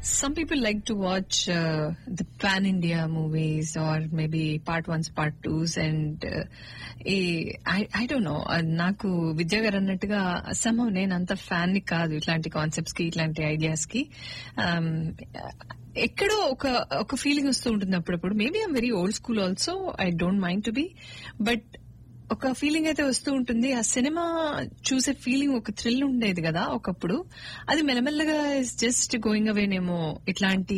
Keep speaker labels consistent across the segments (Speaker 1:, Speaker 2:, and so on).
Speaker 1: Some people like to watch uh, the pan India movies or maybe part ones, part twos, and uh, eh I I don't know నాకు విద్య గారు అన్నట్టుగా అసమం నేను అంత fan ని కాదు ఇట్లాంటి కాన్సెప్ట్స్ కి ఇట్లాంటి ఐడియాస్ కి Um, ఎక్కడో ఒక ఒక ఫీలింగ్ వస్తూ ఉంటుంది అప్పుడప్పుడు maybe I'm very old school also I don't mind to be but ఒక ఫీలింగ్ అయితే వస్తూ ఉంటుంది ఆ సినిమా చూసే ఫీలింగ్ ఒక థ్రిల్ ఉండేది కదా ఒకప్పుడు అది మెల్లమెల్లగా జస్ట్ గోయింగ్ అవేనేమో ఇట్లాంటి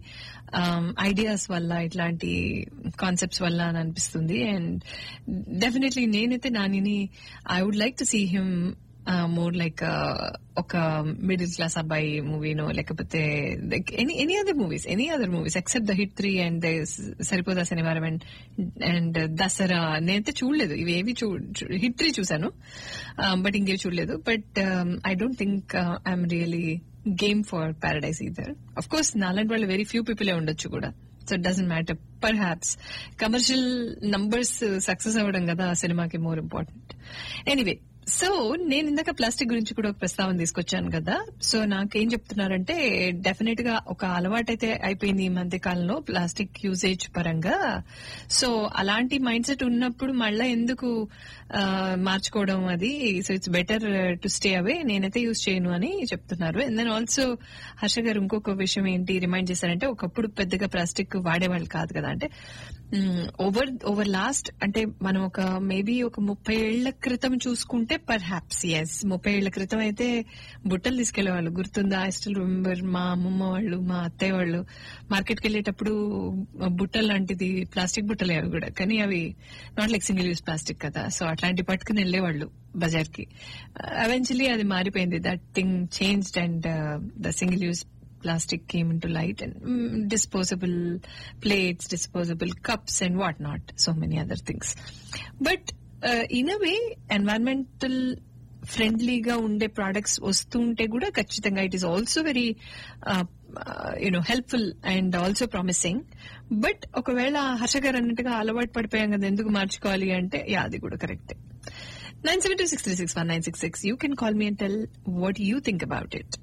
Speaker 1: ఐడియాస్ వల్ల ఇట్లాంటి కాన్సెప్ట్స్ వల్ల అని అనిపిస్తుంది అండ్ డెఫినెట్లీ నేనైతే నానిని I would like to see him more like ఒక మిడిల్ క్లాస్ అబ్బాయి మూవీనో లేకపోతే any any other movies any other movies except the hit three and Saripodhaa Sanivaaram and and Dasara నేనైతే చూడలేదు ఇవేవి హిట్ త్రీ చూసాను బట్ ఇంకేవి చూడలేదు but I don't think I'm really game for paradise either of course నాలాంటి వాళ్ళు వెరీ ఫ్యూ పీపులే ఉండొచ్చు కూడా so it doesn't matter perhaps commercial numbers success అవ్వడం కదా ఆ సినిమాకి మోర్ ఇంపార్టెంట్ ఎనీవే సో నేను ఇందాక ప్లాస్టిక్ గురించి కూడా ఒక ప్రస్తావన తీసుకొచ్చాను కదా సో నాకేం చెప్తున్నారంటే డెఫినెట్ గా ఒక అలవాటైతే అయిపోయింది ఈ మధ్య కాలంలో ప్లాస్టిక్ యూసేజ్ పరంగా సో అలాంటి మైండ్ సెట్ ఉన్నప్పుడు మళ్ళా ఎందుకు ఆ, మార్చుకోవడం అది so it's better to stay away నేనైతే యూజ్ చేయను అని చెప్తున్నారు అండ్ దెన్ ఆల్సో హర్ష గారు ఇంకొక విషయం ఏంటి రిమైండ్ చేశారంటే ఒకప్పుడు పెద్దగా ప్లాస్టిక్ వాడేవాళ్ళు కాదు కదా అంటే ఓవర్ ఓవర్ లాస్ట్ అంటే మనం ఒక మేబీ ఒక ముప్పై ఏళ్ల క్రితం చూసుకుంటే పర్ హ్యాప్స్ ఎస్ ముప్పై ఏళ్ల క్రితం అయితే బుట్టలు తీసుకెళ్లేవాళ్ళు గుర్తుందా ఐ స్టిల్ రిమెంబర్ మా అమ్మమ్మ వాళ్ళు మా అత్తయ్య వాళ్ళు మార్కెట్కి వెళ్ళేటప్పుడు బుట్టలు లాంటిది ప్లాస్టిక్ బుట్టలే అవి కూడా కానీ అవి not like single use plastic కదా సో అట్లాంటి పట్టుకుని వెళ్లేవాళ్ళు బజార్ కి అవెన్చువలీ అది మారిపోయింది that thing changed and the single use plastic came into light and mm, disposable plates, disposable cups and whatnot. So many other things. But uh, in a way, environmental ఫ్రెండ్లీగా ఉండే products వస్తుంటే కూడా ఖచ్చితంగా it is also very you know helpful and also promising but ఒకవేళ హర్ష గారు అన్నట్టుగా అలవాటు పడిపోయాం కదా ఎందుకు మార్చుకోవాలి అంటే యా అది కూడా కరెక్టే nine seven two six three six one nine six six you can call me and tell what you think about it